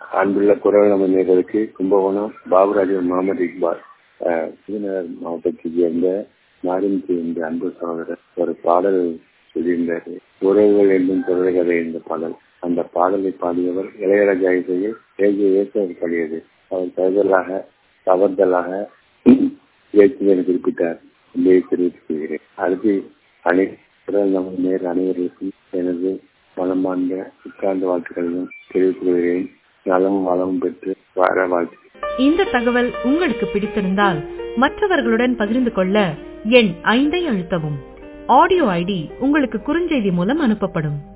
அன்புள்ள குரல் நம்ம நேர்களுக்கு கும்பகோணம் பாபுராஜன் முகமது இக்பால் அஹ், விருதுநகர் மாவட்டத்தைச் சேர்ந்த மாரிமுத்து என்ற அன்பு சகோதரர் ஒரு பாடல் சொல்லியிருந்தார் உறவுகள் என்னும் தொடர்கதை என்ற பாடல் அந்த பாடலை பாடியவர் இளையராஜா இசையில் ஏஜே ஏசவர் பாடியது அவர் தவறுதலாக தவறுதலாக இயக்குனர் குறிப்பிட்டார் என்பதை தெரிவித்துக் கொள்கிறேன் அடுத்து அனைத்து நமது நேர் அனைவருக்கும் எனது மனமார்ந்த உட்கார்ந்த வாழ்த்துக்களையும் தெரிவித்துக் கொள்கிறேன் நலமும் வளமும் பெற்று வார வாழ்த்து இந்த தகவல் உங்களுக்கு பிடித்திருந்தால் மற்றவர்களுடன் பகிர்ந்து கொள்ள எண் ஐந்தை அழுத்தவும் ஆடியோ ஐடி உங்களுக்கு குறுஞ்செய்தி மூலம் அனுப்பப்படும்